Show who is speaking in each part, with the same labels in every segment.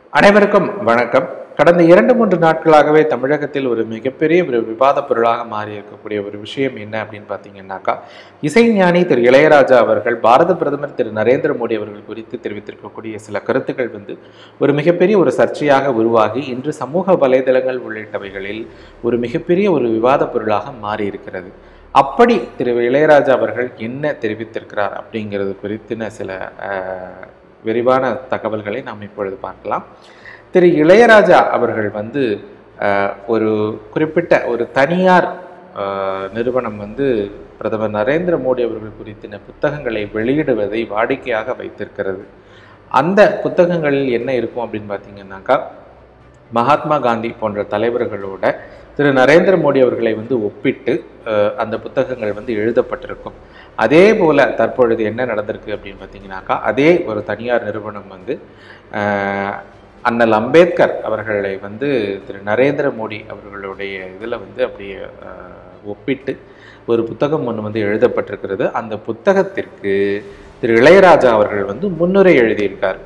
Speaker 1: அனைவருக்கும் வணக்கம் கடந்த இரண்டு மூன்று நாட்களாகவே தமிழகத்தில் ஒரு மிகப்பெரிய ஒரு விவாத பொருளாக மாறி இருக்கக்கூடிய ஒரு விஷயம் என்ன அப்படின்னு பார்த்தீங்கன்னாக்கா இசைஞானி திரு இளையராஜா அவர்கள் பாரத பிரதமர் திரு நரேந்திர மோடி அவர்கள் குறித்து தெரிவித்திருக்கக்கூடிய சில கருத்துக்கள் வந்து ஒரு மிகப்பெரிய ஒரு சர்ச்சையாக உருவாகி இன்று சமூக வலைதளங்கள் உள்ளிட்டவைகளில் ஒரு மிகப்பெரிய ஒரு விவாத பொருளாக மாறி இருக்கிறது அப்படி திரு இளையராஜா அவர்கள் என்ன தெரிவித்திருக்கிறார் அப்படிங்கிறது குறித்தின சில அஹ், விரிவான தகவல்களை நாம் இப்பொழுது பார்க்கலாம் திரு இளையராஜா அவர்கள் வந்து அஹ், ஒரு குறிப்பிட்ட ஒரு தனியார் அஹ், நிறுவனம் வந்து பிரதமர் நரேந்திர மோடி அவர்கள் குறித்தின புத்தகங்களை வெளியிடுவதை வாடிக்கையாக வைத்திருக்கிறது அந்த புத்தகங்களில் என்ன இருக்கும் அப்படின்னு பார்த்தீங்கன்னாக்கா மகாத்மா காந்தி போன்ற தலைவர்களோட திரு நரேந்திர மோடி அவர்களை வந்து ஒப்பிட்டு அஹ், அந்த புத்தகங்கள் வந்து எழுதப்பட்டிருக்கும் அதே போல தற்பொழுது என்ன நடந்திருக்கு அப்படின்னு பார்த்தீங்கன்னாக்கா அதே ஒரு தனியார் நிறுவனம் வந்து அஹ், அண்ணல் அம்பேத்கர் அவர்களை வந்து திரு நரேந்திர மோடி அவர்களுடைய இதில் வந்து அப்படியே அஹ், ஒப்பிட்டு ஒரு புத்தகம் ஒன்று வந்து எழுதப்பட்டிருக்கிறது அந்த புத்தகத்திற்கு திரு இளையராஜா அவர்கள் வந்து முன்னுரை எழுதியிருக்கார்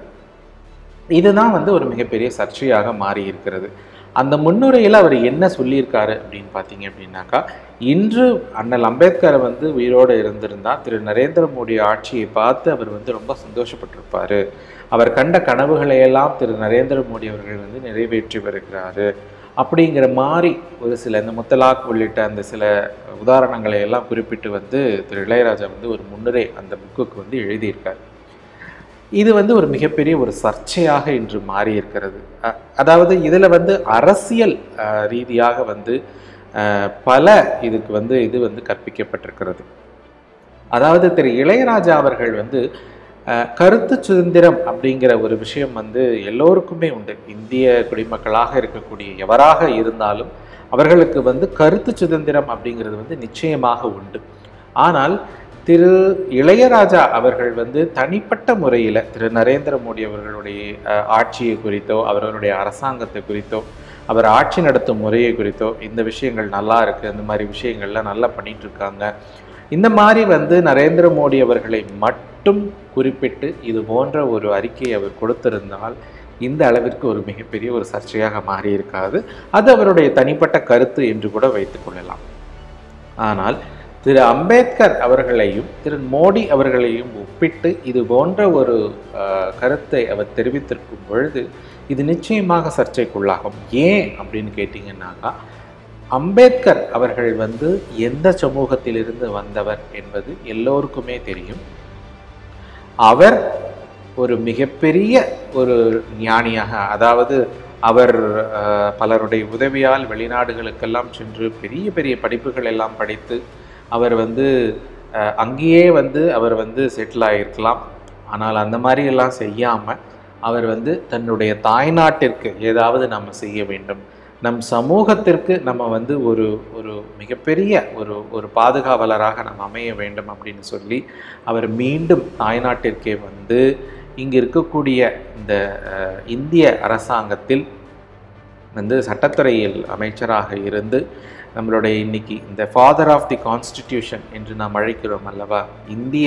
Speaker 1: இதுதான் வந்து ஒரு மிகப்பெரிய சர்ச்சையாக மாறி இருக்கிறது அந்த முன்னுரையில் அவர் என்ன சொல்லியிருக்காரு அப்படின்னு பார்த்தீங்க அப்படின்னாக்கா இன்று அண்ணல் அம்பேத்கர் வந்து உயிரோடு இருந்திருந்தா திரு நரேந்திர மோடி ஆட்சியை பார்த்து அவர் வந்து ரொம்ப சந்தோஷப்பட்டிருப்பாரு அவர் கண்ட கனவுகளை எல்லாம் திரு நரேந்திர மோடி அவர்கள் வந்து நிறைவேற்றி வருகிறாரு அப்படிங்கிற மாதிரி ஒரு சில இந்த முத்தலாக் உள்ளிட்ட அந்த சில உதாரணங்களை எல்லாம் குறிப்பிட்டு வந்து திரு இளையராஜா வந்து ஒரு முன்னுரை அந்த புக்குக்கு வந்து எழுதியிருக்கார் இது வந்து ஒரு மிகப்பெரிய ஒரு சர்ச்சையாக இன்று மாறி இருக்கிறது அ- அதாவது இதில் வந்து அரசியல் அஹ், ரீதியாக வந்து அஹ், பல இதுக்கு வந்து இது வந்து கற்பிக்கப்பட்டிருக்கிறது அதாவது திரு இளையராஜா அவர்கள் வந்து அஹ், கருத்து சுதந்திரம் அப்படிங்கிற ஒரு விஷயம் வந்து எல்லோருக்குமே உண்டு இந்திய குடிமக்களாக இருக்கக்கூடிய எவராக இருந்தாலும் அவர்களுக்கு வந்து கருத்து சுதந்திரம் அப்படிங்கிறது வந்து நிச்சயமாக உண்டு ஆனால் திரு இளையராஜா அவர்கள் வந்து தனிப்பட்ட முறையில் திரு நரேந்திர மோடி அவர்களுடைய அஹ், ஆட்சியை குறித்தோ அவர்களுடைய அரசாங்கத்தை குறித்தோ அவர் ஆட்சி நடத்தும் முறையை குறித்தோ இந்த விஷயங்கள் நல்லா இருக்கு இந்த மாதிரி விஷயங்கள்லாம் நல்லா பண்ணிட்டு இருக்காங்க இந்த மாதிரி வந்து நரேந்திர மோடி அவர்களை மட்டும் குறிப்பிட்டு இது போன்ற ஒரு அறிக்கையை அவர் கொடுத்திருந்தால் இந்த அளவிற்கு ஒரு மிகப்பெரிய ஒரு சர்ச்சையாக மாறி இருக்காது அது அவருடைய தனிப்பட்ட கருத்து என்று கூட வைத்துக் கொள்ளலாம் ஆனால் திரு அம்பேத்கர் அவர்களையும் திரு மோடி அவர்களையும் ஒப்பிட்டு இது போன்ற ஒரு அஹ், கருத்தை அவர் தெரிவித்திருக்கும் பொழுது இது நிச்சயமாக சர்ச்சைக்குள்ளாகும் ஏன் அப்படின்னு கேட்டிங்கன்னாக்கா அம்பேத்கர் அவர்கள் வந்து எந்த சமூகத்திலிருந்து வந்தவர் என்பது எல்லோருக்குமே தெரியும் அவர் ஒரு மிகப்பெரிய ஒரு ஞானியாக அதாவது அவர் அஹ், பலருடைய உதவியால் வெளிநாடுகளுக்கெல்லாம் சென்று பெரிய பெரிய படிப்புகள் எல்லாம் படித்து அவர் வந்து அஹ், அங்கேயே வந்து அவர் வந்து செட்டில் ஆகியிருக்கலாம் ஆனால் அந்த மாதிரி எல்லாம் செய்யாமல் அவர் வந்து தன்னுடைய தாய்நாட்டிற்கு ஏதாவது நம்ம செய்ய வேண்டும் நம் சமூகத்திற்கு நம்ம வந்து ஒரு ஒரு மிகப்பெரிய ஒரு ஒரு பாதுகாவலராக நம்ம அமைய வேண்டும் அப்படின்னு சொல்லி அவர் மீண்டும் தாய்நாட்டிற்கே வந்து இங்கு இருக்கக்கூடிய இந்த அஹ், இந்திய அரசாங்கத்தில் வந்து சட்டத்துறையில் அமைச்சராக இருந்து நம்மளுடைய இன்னைக்கு இந்த ஃபாதர் ஆஃப் தி கான்ஸ்டிடியூஷன் என்று நாம் அழைக்கிறோம் அல்லவா இந்திய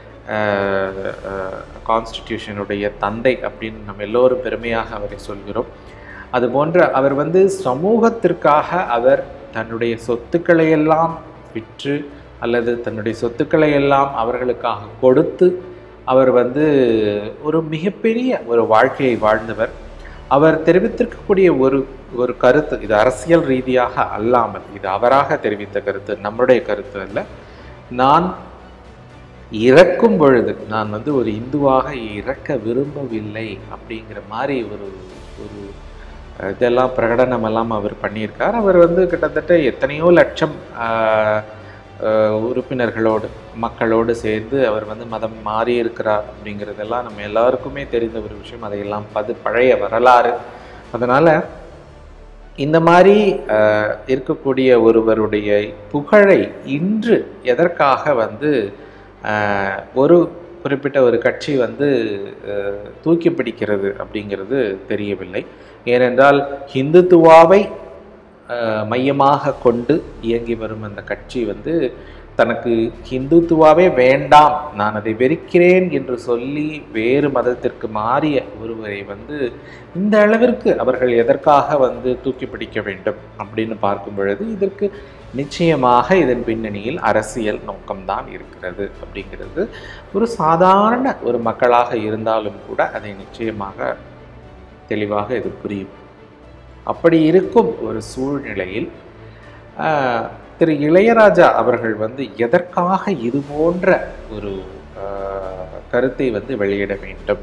Speaker 1: கான்ஸ்டிடியூஷனுடைய தந்தை அப்படின்னு நம்ம எல்லோரும் பெருமையாக அவரை சொல்கிறோம் அதுபோன்ற அவர் வந்து சமூகத்திற்காக அவர் தன்னுடைய சொத்துக்களை எல்லாம் விற்று அல்லது தன்னுடைய சொத்துக்களை எல்லாம் அவர்களுக்காக கொடுத்து அவர் வந்து ஒரு மிகப்பெரிய ஒரு வாழ்க்கையை வாழ்ந்தவர் அவர் தெரிவித்திருக்கக்கூடிய ஒரு ஒரு கருத்து இது அரசியல் ரீதியாக அல்லாமல் இது அவராக தெரிவித்த கருத்து நம்முடைய கருத்து அல்ல நான் இறக்கும் பொழுது நான் வந்து ஒரு இந்துவாக இறக்க விரும்பவில்லை அப்படிங்கிற மாதிரி ஒரு ஒரு அஹ், இதெல்லாம் பிரகடனம் எல்லாம் அவர் பண்ணியிருக்கார் அவர் வந்து கிட்டத்தட்ட எத்தனையோ லட்சம் ஆஹ், ஆஹ், உறுப்பினர்களோடு மக்களோடு சேர்ந்து அவர் வந்து மதம் மாறி இருக்கிறார் அப்படிங்கிறதெல்லாம் நம்ம எல்லாருக்குமே தெரிந்த ஒரு விஷயம் அதையெல்லாம் பது பழைய வரலாறு அதனால் இந்த மாதிரி ஆஹ், இருக்கக்கூடிய ஒருவருடைய புகழை இன்று எதற்காக வந்து ஆஹ், ஒரு குறிப்பிட்ட ஒரு கட்சி வந்து ஆஹ், தூக்கி பிடிக்கிறது அப்படிங்கிறது தெரியவில்லை ஏனென்றால் ஹிந்துத்துவாவை ஆஹ், மையமாக கொண்டு இயங்கி வரும் அந்த கட்சி வந்து தனக்கு ஹிந்துத்துவாவே வேண்டாம் நான் அதை வெறுக்கிறேன் என்று சொல்லி வேறு மதத்திற்கு மாறிய ஒருவரை வந்து இந்த அளவிற்கு அவர்கள் எதற்காக வந்து தூக்கி பிடிக்க வேண்டும் அப்படின்னு பார்க்கும் பொழுது இதற்கு நிச்சயமாக இதன் பின்னணியில் அரசியல் நோக்கம்தான் இருக்கிறது அப்படிங்கிறது ஒரு சாதாரண ஒரு மக்களாக இருந்தாலும் கூட அதை நிச்சயமாக தெளிவாக இது புரியும் அப்படி இருக்கும் ஒரு சூழ்நிலையில் ஆஹ், திரு இளையராஜா அவர்கள் வந்து எதற்காக இது போன்ற ஒரு ஆஹ், கருத்தை வந்து வெளியிட வேண்டும்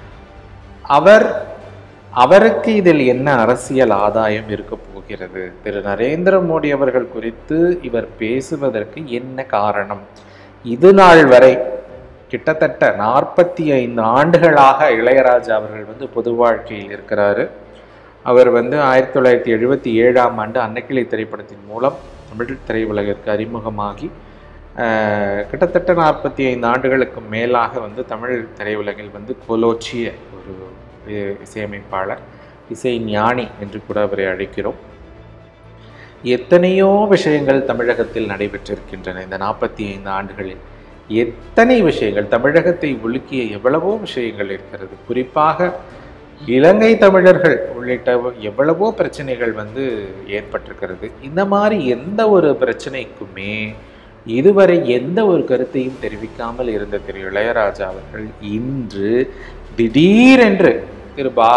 Speaker 1: அவர் அவருக்கு இதில் என்ன அரசியல் ஆதாயம் இருக்க போகிறது திரு நரேந்திர மோடி அவர்கள் குறித்து இவர் பேசுவதற்கு என்ன காரணம் இது நாள் வரை கிட்டத்தட்ட நாற்பத்தி ஐந்து ஆண்டுகளாக இளையராஜா அவர்கள் வந்து பொது வாழ்க்கையில் இருக்கிறாரு அவர் வந்து ஆயிரத்தி தொள்ளாயிரத்தி எழுபத்தி ஏழாம் ஆண்டு அன்னக்கிளை திரைப்படத்தின் மூலம் தமிழ் திரையுலகிற்கு அறிமுகமாகி ஆஹ், கிட்டத்தட்ட நாற்பத்தி ஐந்து ஆண்டுகளுக்கு மேலாக வந்து தமிழ் திரையுலகில் வந்து கோலோச்சிய ஒரு இ- இசையமைப்பாளர் இசை ஞானி என்று கூட அவரை அழைக்கிறோம் எத்தனையோ விஷயங்கள் தமிழகத்தில் நடைபெற்றிருக்கின்றன இந்த நாற்பத்தி ஐந்து ஆண்டுகளில் எத்தனை விஷயங்கள் தமிழகத்தை உலுக்கிய எவ்வளவோ விஷயங்கள் இருக்கிறது குறிப்பாக இலங்கை தமிழர்கள் உள்ளிட்ட எவ்வளவோ பிரச்சனைகள் வந்து ஏற்பட்டிருக்கிறது இந்த மாதிரி எந்த ஒரு பிரச்சனைக்குமே இதுவரை எந்த ஒரு கருத்தையும் தெரிவிக்காமல் இருந்த திரு இளையராஜா அவர்கள் இன்று திடீரென்று திரு பா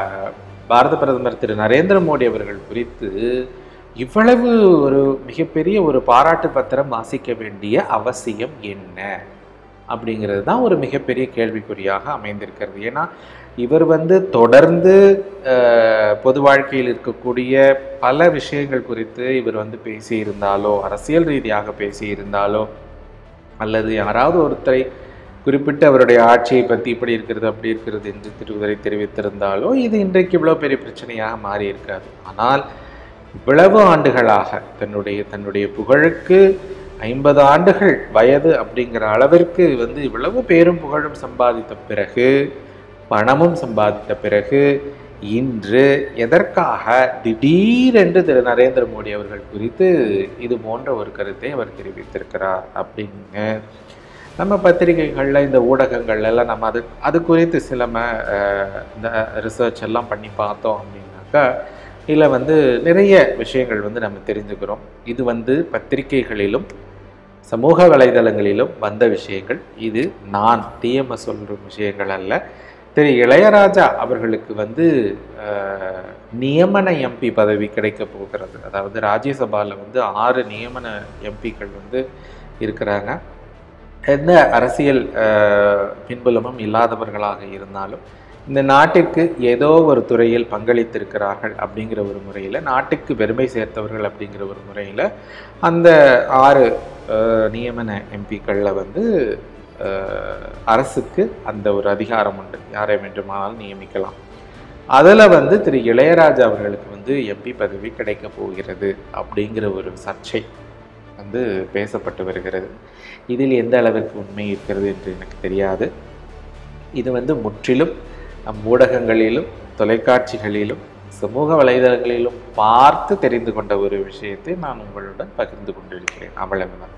Speaker 1: பாரத பிரதமர் திரு நரேந்திர மோடி அவர்கள் குறித்து இவ்வளவு ஒரு மிகப்பெரிய ஒரு பாராட்டு பத்திரம் வாசிக்க வேண்டிய அவசியம் என்ன அப்படிங்கிறது தான் ஒரு மிகப்பெரிய கேள்விக்குறியாக அமைந்திருக்கிறது ஏன்னா இவர் வந்து தொடர்ந்து அஹ், பொது வாழ்க்கையில் இருக்கக்கூடிய பல விஷயங்கள் குறித்து இவர் வந்து பேசியிருந்தாலோ அரசியல் ரீதியாக பேசியிருந்தாலோ அல்லது யாராவது ஒருத்தரை குறிப்பிட்டு அவருடைய ஆட்சியை பற்றி இப்படி இருக்கிறது அப்படி இருக்கிறது என்று திருவரை தெரிவித்திருந்தாலோ இது இன்றைக்கு இவ்வளோ பெரிய பிரச்சனையாக மாறி இருக்காது ஆனால் இவ்வளவு ஆண்டுகளாக தன்னுடைய தன்னுடைய புகழுக்கு ஐம்பது ஆண்டுகள் வயது அப்படிங்கிற அளவிற்கு வந்து இவ்வளவு பேரும் புகழும் சம்பாதித்த பிறகு பணமும் சம்பாதித்த பிறகு இன்று எதற்காக திடீரென்று திரு நரேந்திர மோடி அவர்கள் குறித்து இது போன்ற ஒரு கருத்தை அவர் தெரிவித்திருக்கிறார் அப்படின்னு நம்ம பத்திரிகைகளில் இந்த ஊடகங்கள்ல எல்லாம் நம்ம அது அது குறித்து சில ம- அஹ், இந்த ரிசர்ச் எல்லாம் பண்ணி பார்த்தோம் அப்படின்னாக்கா இதில் வந்து நிறைய விஷயங்கள் வந்து நம்ம தெரிஞ்சுக்கிறோம் இது வந்து பத்திரிகைகளிலும் சமூக வலைதளங்களிலும் வந்த விஷயங்கள் இது நான் தீயம சொல்ற விஷயங்கள் அல்ல திரு இளையராஜா அவர்களுக்கு வந்து அஹ், நியமன எம்பி பதவி கிடைக்க போகிறது அதாவது ராஜ்யசபாவில் வந்து ஆறு நியமன எம்பிக்கள் வந்து இருக்கிறாங்க எந்த அரசியல் அஹ், பின்புலமும் இல்லாதவர்களாக இருந்தாலும் இந்த நாட்டிற்கு ஏதோ ஒரு துறையில் பங்களித்திருக்கிறார்கள் அப்படிங்கிற ஒரு முறையில் நாட்டுக்கு பெருமை சேர்த்தவர்கள் அப்படிங்கிற ஒரு முறையில் அந்த ஆறு அஹ், நியமன எம்பிக்களில் வந்து அஹ், அரசுக்கு அந்த ஒரு அதிகாரம் உண்டு யாரை வேண்டுமானாலும் நியமிக்கலாம் அதில் வந்து திரு இளையராஜா அவர்களுக்கு வந்து எம்பி பதவி கிடைக்க போகிறது அப்படிங்கிற ஒரு சர்ச்சை வந்து பேசப்பட்டு வருகிறது இதில் எந்த அளவிற்கு உண்மை இருக்கிறது என்று எனக்கு தெரியாது இது வந்து முற்றிலும் நம் ஊடகங்களிலும் தொலைக்காட்சிகளிலும் சமூக வலைதளங்களிலும் பார்த்து தெரிந்து கொண்ட ஒரு விஷயத்தை நான் உங்களுடன் பகிர்ந்து கொண்டிருக்கிறேன் அவ்வளவுதான்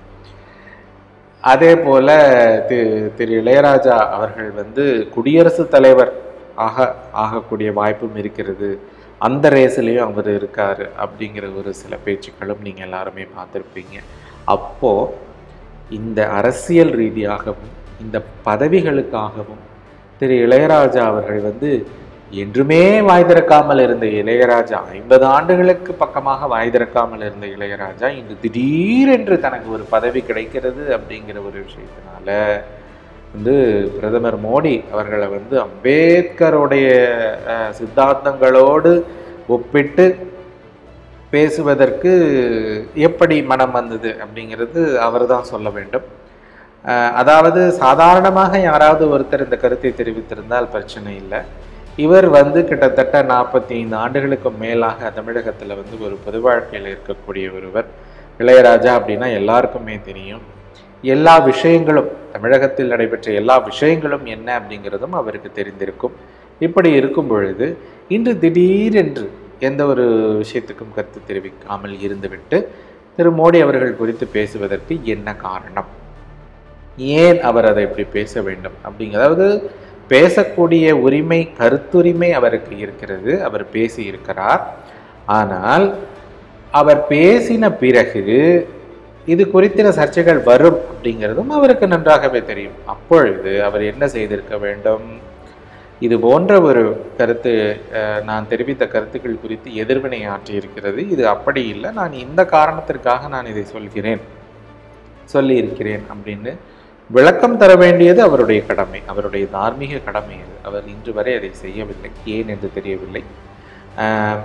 Speaker 1: அதே போல திரு திரு இளையராஜா அவர்கள் வந்து குடியரசுத் தலைவர் ஆக ஆகக்கூடிய வாய்ப்பும் இருக்கிறது அந்த ரேஸ்லேயும் அவர் இருக்காரு அப்படிங்கிற ஒரு சில பேச்சுக்களும் நீங்கள் எல்லாருமே பார்த்துருப்பீங்க அப்போ இந்த அரசியல் ரீதியாகவும் இந்த பதவிகளுக்காகவும் திரு இளையராஜா அவர்கள் வந்து என்றுமே வாய் திறக்காமல் இருந்த இளையராஜா ஐம்பது ஆண்டுகளுக்கு பக்கமாக வாய் திறக்காமல் இருந்த இளையராஜா இன்று திடீரென்று தனக்கு ஒரு பதவி கிடைக்கிறது அப்படிங்கிற ஒரு விஷயத்தினால வந்து பிரதமர் மோடி அவர்களை வந்து அம்பேத்கருடைய அஹ், சித்தாந்தங்களோடு ஒப்பிட்டு பேசுவதற்கு எப்படி மனம் வந்தது அப்படிங்கிறது அவர் தான் சொல்ல வேண்டும் அஹ், அதாவது சாதாரணமாக யாராவது ஒருத்தர் இந்த கருத்தை தெரிவித்திருந்தால் பிரச்சனை இல்லை இவர் வந்து கிட்டத்தட்ட நாற்பத்தி ஐந்து ஆண்டுகளுக்கு மேலாக தமிழகத்தில் வந்து ஒரு பொது வாழ்க்கையில் இருக்கக்கூடிய ஒருவர் இளையராஜா அப்படின்னா எல்லாருக்குமே தெரியும் எல்லா விஷயங்களும் தமிழகத்தில் நடைபெற்ற எல்லா விஷயங்களும் என்ன அப்படிங்கிறதும் அவருக்கு தெரிந்திருக்கும் இப்படி இருக்கும் பொழுது இன்று திடீரென்று எந்த ஒரு விஷயத்துக்கும் கருத்து தெரிவிக்காமல் இருந்துவிட்டு திரு மோடி அவர்கள் குறித்து பேசுவதற்கு என்ன காரணம் ஏன் அவர் அதை இப்படி பேச வேண்டும் அப்படிங்க அதாவது பேசக்கூடிய உரிமை கருத்துரிமை அவருக்கு இருக்கிறது அவர் பேசி இருக்கிறார் ஆனால் அவர் பேசின பிறகு இது குறித்த சர்ச்சைகள் வரும் அப்படிங்கிறதும் அவருக்கு நன்றாகவே தெரியும் அப்பொழுது அவர் என்ன செய்திருக்க வேண்டும் இது போன்ற ஒரு கருத்து அஹ், நான் தெரிவித்த கருத்துக்கள் குறித்து எதிர்வினை ஆற்றியிருக்கிறது இது அப்படி இல்லை நான் இந்த காரணத்திற்காக நான் இதை சொல்கிறேன் சொல்லி இருக்கிறேன் அப்படின்னு விளக்கம் தர வேண்டியது அவருடைய கடமை அவருடைய தார்மீக கடமை அது அவர் இன்று வரை அதை செய்யவில்லை ஏன் என்று தெரியவில்லை ஆஹ்,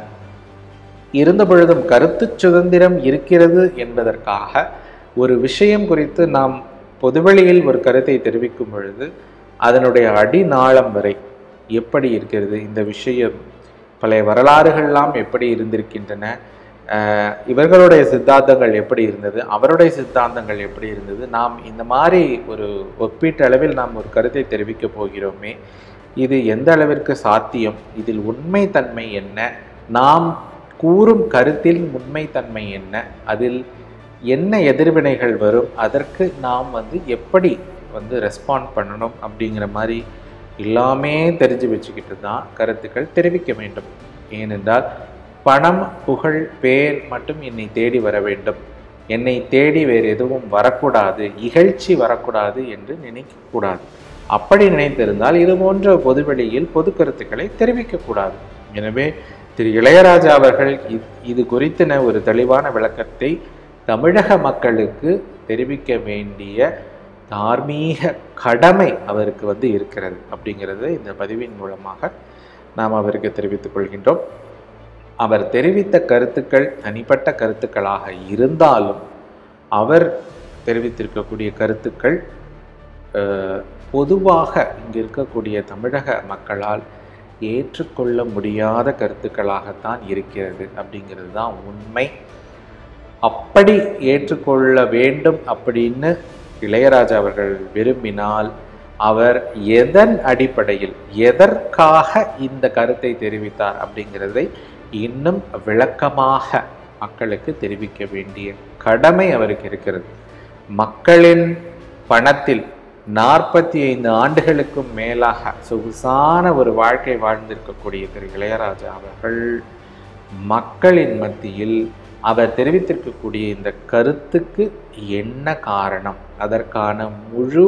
Speaker 1: இருந்த பொழுதும் கருத்து சுதந்திரம் இருக்கிறது என்பதற்காக ஒரு விஷயம் குறித்து நாம் பொதுவெளியில் ஒரு கருத்தை தெரிவிக்கும் பொழுது அதனுடைய அடிநாளம் வரை எப்படி இருக்கிறது இந்த விஷயம் பழைய வரலாறுகள்லாம் எப்படி இருந்திருக்கின்றன ஆஹ் இவர்களுடைய சித்தாந்தங்கள் எப்படி இருந்தது அவருடைய சித்தாந்தங்கள் எப்படி இருந்தது நாம் இந்த மாதிரி ஒரு ஒப்பீட்டளவில் நாம் ஒரு கருத்தை தெரிவிக்கப் போகிறோமே இது எந்த அளவிற்கு சாத்தியம் இதில் உண்மைத்தன்மை என்ன நாம் கூறும் கருத்தில் உண்மைத்தன்மை என்ன அதில் என்ன எதிர்வினைகள் வரும் அதற்கு நாம் வந்து எப்படி வந்து ரெஸ்பாண்ட் பண்ணணும் அப்படிங்கிற மாதிரி எல்லாமே தெரிஞ்சு வச்சுக்கிட்டு தான் கருத்துக்கள் தெரிவிக்க வேண்டும் ஏனென்றால் பணம் புகழ் பேர் மட்டும் என்னை தேடி வர வேண்டும் என்னை தேடி வேறு எதுவும் வரக்கூடாது இகழ்ச்சி வரக்கூடாது என்று நினைக்கக்கூடாது அப்படி நினைத்திருந்தால் இது போன்ற பொதுவெளியில் பொது கருத்துக்களை தெரிவிக்கக்கூடாது எனவே திரு இளையராஜா அவர்கள் இ- இது குறித்தின ஒரு தெளிவான விளக்கத்தை தமிழக மக்களுக்கு தெரிவிக்க வேண்டிய தார்மீக கடமை அவருக்கு வந்து இருக்கிறது அப்படிங்கிறது இந்த பதிவின் மூலமாக நாம் அவருக்கு தெரிவித்துக் கொள்கின்றோம் அவர் தெரிவித்த கருத்துக்கள் தனிப்பட்ட கருத்துக்களாக இருந்தாலும் அவர் தெரிவித்திருக்கக்கூடிய கருத்துக்கள் அஹ், பொதுவாக இங்கு இருக்கக்கூடிய தமிழக மக்களால் ஏற்றுக்கொள்ள முடியாத கருத்துக்களாகத்தான் இருக்கிறது அப்படிங்கிறது தான் உண்மை அப்படி ஏற்றுக்கொள்ள வேண்டும் அப்படின்னு இளையராஜா அவர்கள் விரும்பினால் அவர் எதன் அடிப்படையில் எதற்காக இந்த கருத்தை தெரிவித்தார் அப்படிங்கிறதை இன்னும் விளக்கமாக மக்களுக்கு தெரிவிக்க வேண்டிய கடமை அவருக்கு இருக்கிறது மக்களின் பணத்தில் நாற்பத்தி ஐந்து ஆண்டுகளுக்கும் மேலாக சொகுசான ஒரு வாழ்க்கை வாழ்ந்திருக்கக்கூடிய திரு இளையராஜா அவர்கள் மக்களின் மத்தியில் அவர் தெரிவித்திருக்கக்கூடிய இந்த கருத்துக்கு என்ன காரணம் அதற்கான முழு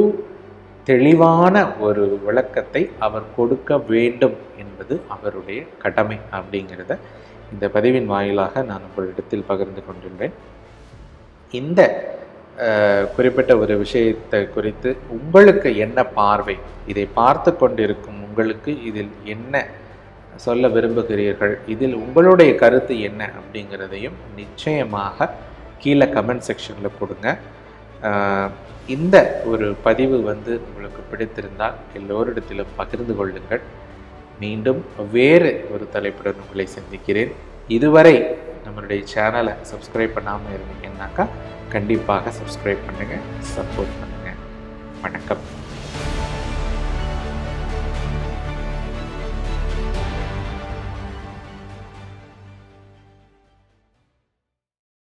Speaker 1: தெளிவான ஒரு விளக்கத்தை அவர் கொடுக்க வேண்டும் என்பது அவருடைய கடமை அப்படிங்கிறத இந்த பதிவின் வாயிலாக நான் உங்களிடத்தில் பகிர்ந்து கொண்டுள்ளேன் இந்த அஹ், குறிப்பிட்ட ஒரு விஷயத்தை குறித்து உங்களுக்கு என்ன பார்வை இதை பார்த்து கொண்டிருக்கும் உங்களுக்கு இதில் என்ன சொல்ல விரும்புகிறீர்கள் இதில் உங்களுடைய கருத்து என்ன அப்படிங்கிறதையும் நிச்சயமாக கீழே கமெண்ட் செக்ஷனில் கொடுங்க ஆஹ் இந்த ஒரு பதிவு வந்து உங்களுக்கு பிடித்திருந்தால் எல்லோரிடத்திலும் பகிர்ந்து கொள்ளுங்கள் மீண்டும் வேறு ஒரு தலைப்புடன் உங்களை சந்திக்கிறேன் இதுவரை நம்மளுடைய சேனலை சப்ஸ்கிரைப் பண்ணாமல் இருந்தீங்கன்னாக்கா கண்டிப்பாக சப்ஸ்கிரைப் பண்ணுங்கள் சப்போர்ட் பண்ணுங்கள் வணக்கம்